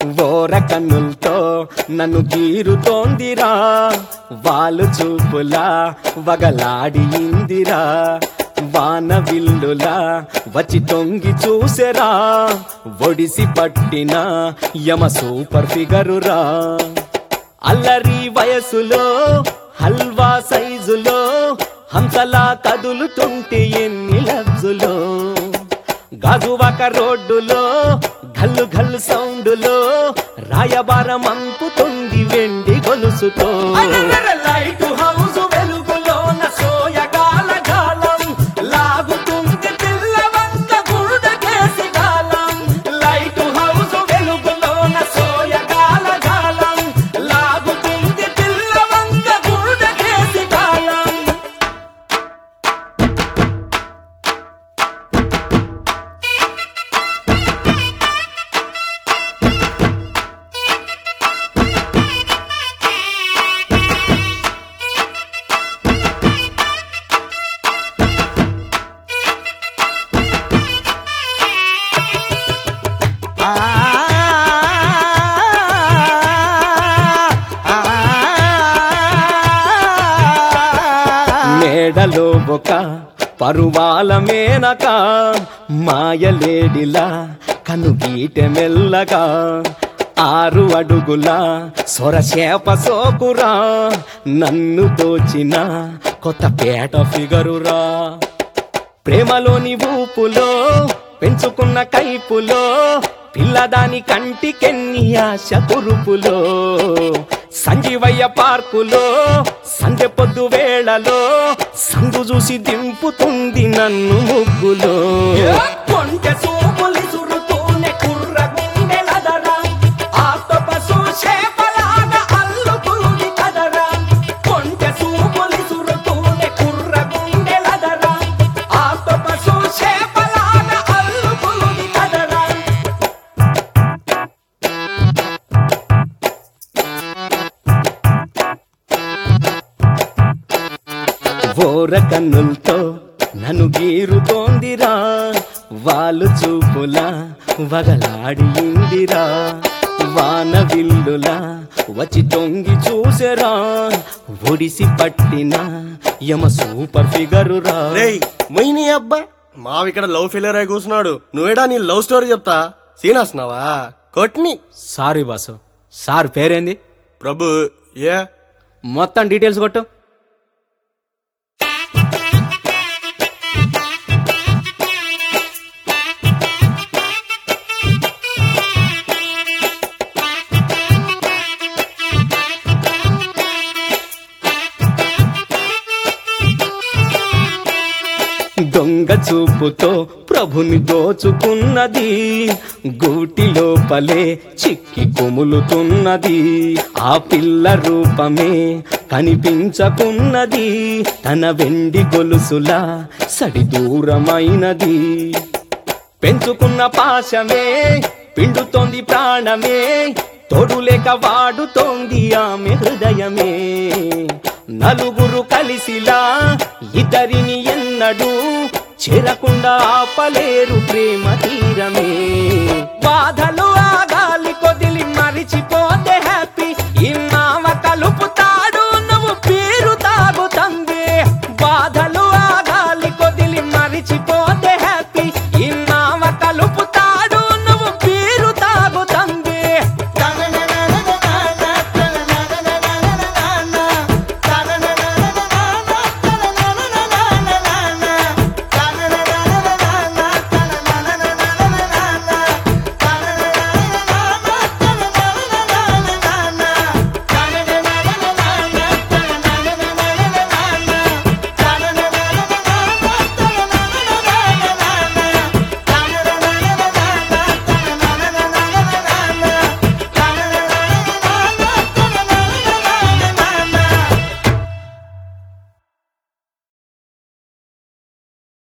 ఓర కన్నులతో నన్ను గీరుతోందిరా వాళ్ళు చూపులా వగలాడి ఇందిరా వాన విల్లులా వచ్చి తొంగి చూసెరా ఒడిసి పట్టిన యమ సూపర్ ఫిగరురా అల్లరి వయసులో హల్వా సైజులో హంసలా కదులుతుంటే ఎన్ని లబ్జులో గాజువాక రోడ్డులో గల్లు గల్లు సౌండులో రాయబారం అంపుతుంది వెండి గొలుసుతో లైట్ హౌస్ వెలుగులో సోయగాల గాలం లాగుతుంది పిల్లవంత గురుడకేసి గాలం లైట్ హౌస్ వెలుగులో సోయగాల గాలం లాగుతుంది పిల్లవంత గురుడకేసి గాలం మేడలో ఒక పరువాల మేనక మాయలేడిలా కనుగీట మెల్లగా ఆరు అడుగుల సొరచేప సోకురా నన్ను దోచిన కొత్త పేట ఫిగరురా ప్రేమలోని ఊపులో పెంచుకున్న కైపులో పిల్లదాని కంటికెన్ని ఆశ కురుపులో సంజీవయ్య పార్కులో సంధ్య పొద్దు వేళలో సందు చూసి దింపుతుంది నన్ను ముగ్గులో కొంటె సోపులి సురుతూనే కుర్ర గుండెలదరా ఆక్టోపసు చేపలాగా అల్లుతుంది కదరా కొంటె సూపులి సురుతూనే కుర్ర గుండెలదరా ఆక్టోపసు చేపలాగా అల్లుతుంది కదరా ఓర కన్నులతో నన్ను గీరుతోందిరా వాళ్ళు చూపులా వగలాడి ఇందిరా వాన విల్లులా వచ్చి తొంగి చూసెరా ఒడిసి పట్టిన యమ సూపర్ ఫిగరురా రేయ్ మొయిని అబ్బా మావి ఇక్కడ లవ్ ఫెయిలియర్ అయి కూర్చున్నాడు నువ్వేడా నీ లవ్ స్టోరీ చెప్తా సీనాస్తున్నావా కొట్ని సారీ బాసు సార్ పేరేంది ప్రభు ఏ మొత్తం డీటెయిల్స్ కొట్టు దొంగ చూపుతో ప్రభుని దోచుకున్నది గూటి లోపలే చిక్కి కొములుతున్నది ఆ పిల్ల రూపమే కనిపించకున్నది తన వెండి గొలుసులా సడి దూరమైనది పెంచుకున్న పాశమే పిండుతోంది ప్రాణమే తోడు లేక వాడుతోంది ఆమె హృదయమే నలుగురు కలిసిలా ఇద్దరిని ఎన్నడూ చేరకుండా ఆపలేరు ప్రేమ తీరమే బాధలు ఆగాలి కొదిలి మరిచిపోతే హ్యాపీ ఈ నావ కలుపుతాడు